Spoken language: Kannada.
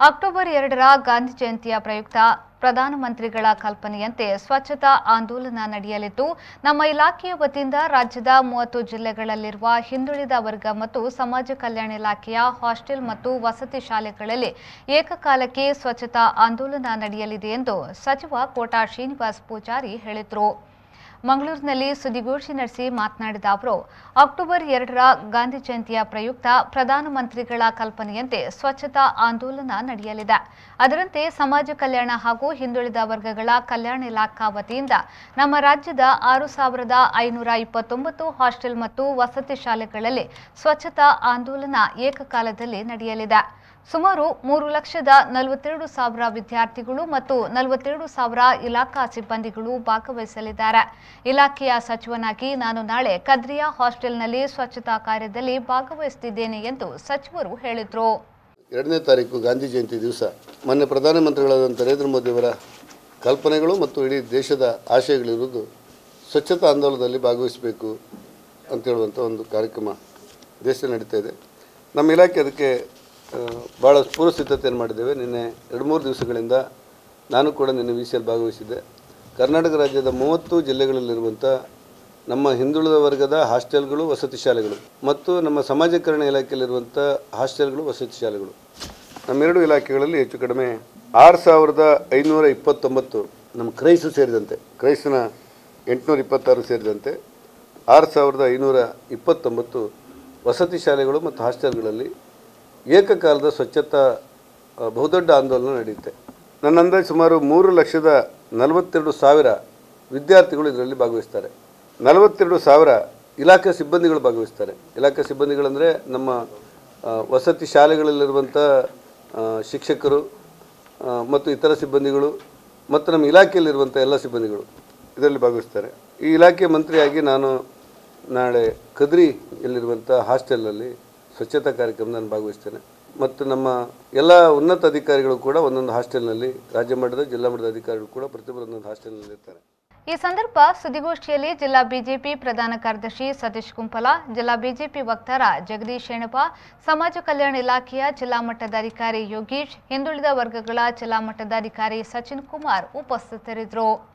ಅಕ್ಟೋಬರ್ ಎರಡರ ಗಾಂಧಿ ಜಯಂತಿಯ ಪ್ರಯುಕ್ತ ಪ್ರಧಾನಮಂತ್ರಿಗಳ ಕಲ್ಪನೆಯಂತೆ ಸ್ವಚ್ಛತಾ ಆಂದೋಲನ ನಡೆಯಲಿದ್ದು ನಮ್ಮ ಇಲಾಖೆಯ ವತಿಯಿಂದ ರಾಜ್ಯದ ಮೂವತ್ತು ಜಿಲ್ಲೆಗಳಲ್ಲಿರುವ ಹಿಂದುಳಿದ ವರ್ಗ ಮತ್ತು ಸಮಾಜ ಕಲ್ಯಾಣ ಇಲಾಖೆಯ ಹಾಸ್ಟೆಲ್ ಮತ್ತು ವಸತಿ ಶಾಲೆಗಳಲ್ಲಿ ಏಕಕಾಲಕ್ಕೆ ಸ್ವಚ್ಛತಾ ಆಂದೋಲನ ನಡೆಯಲಿದೆ ಎಂದು ಸಚಿವ ಕೋಟಾ ಶ್ರೀನಿವಾಸ್ ಪೂಜಾರಿ ಹೇಳಿದರು ಮಂಗಳೂರಿನಲ್ಲಿ ಸುದ್ದಿಗೋಷ್ಠಿ ನಡೆಸಿ ಮಾತನಾಡಿದ ಅವರು ಅಕ್ಟೋಬರ್ ಎರಡರ ಗಾಂಧಿ ಜಯಂತಿಯ ಪ್ರಯುಕ್ತ ಪ್ರಧಾನಮಂತ್ರಿಗಳ ಕಲ್ಪನೆಯಂತೆ ಸ್ವಚ್ಛತಾ ಆಂದೋಲನ ನಡೆಯಲಿದೆ ಅದರಂತೆ ಸಮಾಜ ಕಲ್ಯಾಣ ಹಾಗೂ ಹಿಂದುಳಿದ ವರ್ಗಗಳ ಕಲ್ಯಾಣ ಇಲಾಖಾ ವತಿಯಿಂದ ನಮ್ಮ ರಾಜ್ಯದ ಆರು ಸಾವಿರದ ಐನೂರ ಇಪ್ಪತ್ತೊಂಬತ್ತು ಹಾಸ್ಟೆಲ್ ಮತ್ತು ವಸತಿ ಶಾಲೆಗಳಲ್ಲಿ ಸ್ವಚ್ಛತಾ ಆಂದೋಲನ ಏಕಕಾಲದಲ್ಲಿ ನಡೆಯಲಿದೆ ಸುಮಾರು ಮೂರು ಲಕ್ಷದ ನಲವತ್ತೆರಡು ಸಾವಿರ ವಿದ್ಯಾರ್ಥಿಗಳು ಮತ್ತು ನಲವತ್ತೆರಡು ಸಾವಿರ ಇಲಾಖಾ ಸಿಬ್ಬಂದಿಗಳು ಭಾಗವಹಿಸಲಿದ್ದಾರೆ ಇಲಾಖೆಯ ಸಚಿವನಾಗಿ ನಾನು ನಾಳೆ ಕದ್ರಿಯಾ ಹಾಸ್ಟೆಲ್ನಲ್ಲಿ ಸ್ವಚ್ಛತಾ ಕಾರ್ಯದಲ್ಲಿ ಭಾಗವಹಿಸುತ್ತಿದ್ದೇನೆ ಎಂದು ಸಚಿವರು ಹೇಳಿದರು ಎರಡನೇ ತಾರೀಕು ಗಾಂಧಿ ಜಯಂತಿ ದಿವಸ ಮೊನ್ನೆ ಪ್ರಧಾನಮಂತ್ರಿಗಳಾದಂಥ ನರೇಂದ್ರ ಮೋದಿಯವರ ಕಲ್ಪನೆಗಳು ಮತ್ತು ಇಡೀ ದೇಶದ ಆಶಯಗಳಿರುವುದು ಸ್ವಚ್ಛತಾ ಆಂದೋಲನದಲ್ಲಿ ಭಾಗವಹಿಸಬೇಕು ಅಂತ ಹೇಳುವಂಥ ಒಂದು ಕಾರ್ಯಕ್ರಮ ದೇಶದಲ್ಲಿ ನಡೀತಾ ಇದೆ ನಮ್ಮ ಇಲಾಖೆ ಅದಕ್ಕೆ ಆ, ಭಾಳ ಪೂರ್ವ ಸಿದ್ಧತೆಯನ್ನು ಮಾಡಿದ್ದೇವೆ ನಿನ್ನೆ ಎರಡು ಮೂರು ದಿವಸಗಳಿಂದ ನಾನು ಕೂಡ ನಿನ್ನೆ ವಿ ಸಿಯಲ್ಲಿ ಭಾಗವಹಿಸಿದ್ದೆ ಕರ್ನಾಟಕ ರಾಜ್ಯದ ಮೂವತ್ತು ಜಿಲ್ಲೆಗಳಲ್ಲಿರುವಂಥ ನಮ್ಮ ಹಿಂದುಳಿದ ವರ್ಗದ ಹಾಸ್ಟೆಲ್ಗಳು ವಸತಿ ಶಾಲೆಗಳು ಮತ್ತು ನಮ್ಮ ಸಮಾಜ ಕಲ್ಯಾಣ ಇಲಾಖೆಯಲ್ಲಿರುವಂಥ ಹಾಸ್ಟೆಲ್ಗಳು ವಸತಿ ಶಾಲೆಗಳು ನಮ್ಮೆರಡು ಇಲಾಖೆಗಳಲ್ಲಿ ಹೆಚ್ಚು ಕಡಿಮೆ ಆರು ಸಾವಿರದ ಐನೂರ ಇಪ್ಪತ್ತೊಂಬತ್ತು ನಮ್ಮ ಕ್ರೈಸು ಸೇರಿದಂತೆ ಕ್ರೈಸ್ನ ಎಂಟುನೂರ ಇಪ್ಪತ್ತಾರು ಸೇರಿದಂತೆ ಆರು ಸಾವಿರದ ಐನೂರ ಇಪ್ಪತ್ತೊಂಬತ್ತು ವಸತಿ ಶಾಲೆಗಳು ಮತ್ತು ಹಾಸ್ಟೆಲ್ಗಳಲ್ಲಿ ಏಕಕಾಲದ ಸ್ವಚ್ಛತಾ ಆ, ಬಹುದೊಡ್ಡ ಆಂದೋಲನ ನಡೆಯುತ್ತೆ ನನ್ನ ಅಂದಾಜು ಸುಮಾರು ಮೂರು ಲಕ್ಷದ ನಲವತ್ತೆರಡು ಸಾವಿರ ವಿದ್ಯಾರ್ಥಿಗಳು ಇದರಲ್ಲಿ ಭಾಗವಹಿಸ್ತಾರೆ ನಲವತ್ತೆರಡು ಸಾವಿರ ಇಲಾಖೆ ಸಿಬ್ಬಂದಿಗಳು ಭಾಗವಹಿಸ್ತಾರೆ ಇಲಾಖೆ ಸಿಬ್ಬಂದಿಗಳಂದರೆ ನಮ್ಮ ಆ, ವಸತಿ ಶಾಲೆಗಳಲ್ಲಿರುವಂಥ ಆ, ಶಿಕ್ಷಕರು ಆ, ಮತ್ತು ಇತರ ಸಿಬ್ಬಂದಿಗಳು ಮತ್ತು ನಮ್ಮ ಇಲಾಖೆಯಲ್ಲಿರುವಂಥ ಎಲ್ಲ ಸಿಬ್ಬಂದಿಗಳು ಇದರಲ್ಲಿ ಭಾಗವಹಿಸ್ತಾರೆ ಈ ಇಲಾಖೆ ಮಂತ್ರಿಯಾಗಿ ನಾನು ನಾಳೆ ಕದ್ರಿಯಲ್ಲಿರುವಂಥ ಹಾಸ್ಟೆಲ್ನಲ್ಲಿ ಸ್ವಚ್ಛತಾ ಕಾರ್ಯಕ್ರಮ ನಾನು ಭಾಗವಹಿಸ್ತೇನೆ ಮತ್ತು ನಮ್ಮ ಎಲ್ಲ ಉನ್ನತ ಅಧಿಕಾರಿಗಳು ಕೂಡ ಒಂದೊಂದು ಹಾಸ್ಟೆಲ್ನಲ್ಲಿ ರಾಜ್ಯ ಮಟ್ಟದ ಜಿಲ್ಲಾ ಮಟ್ಟದ ಅಧಿಕಾರಿಗಳು ಕೂಡ ಪ್ರತಿಯೊಬ್ಬರು ಒಂದೊಂದು ಹಾಸ್ಟೆಲ್ನಲ್ಲಿ ಇರ್ತಾರೆ ಈ ಸಂದರ್ಭ ಸುದ್ದಿಗೋಷ್ಠಿಯಲ್ಲಿ ಜಿಲ್ಲಾ ಬಿಜೆಪಿ ಪ್ರಧಾನ ಕಾರ್ಯದರ್ಶಿ ಸತೀಶ್ ಕುಂಪಲ ಜಿಲ್ಲಾ ಬಿಜೆಪಿ ವಕ್ತಾರ ಜಗದೀಶ್ ಶೆಣಪ ಸಮಾಜ ಕಲ್ಯಾಣ ಇಲಾಖೆಯ ಜಿಲ್ಲಾ ಮಟ್ಟದ ಅಧಿಕಾರಿ ಯೋಗೀಶ್ ಹಿಂದುಳಿದ ವರ್ಗಗಳ ಜಿಲ್ಲಾ ಮಟ್ಟದ ಅಧಿಕಾರಿ ಸಚಿನ್ ಕುಮಾರ್ ಉಪಸ್ಥಿತರಿದ್ದರು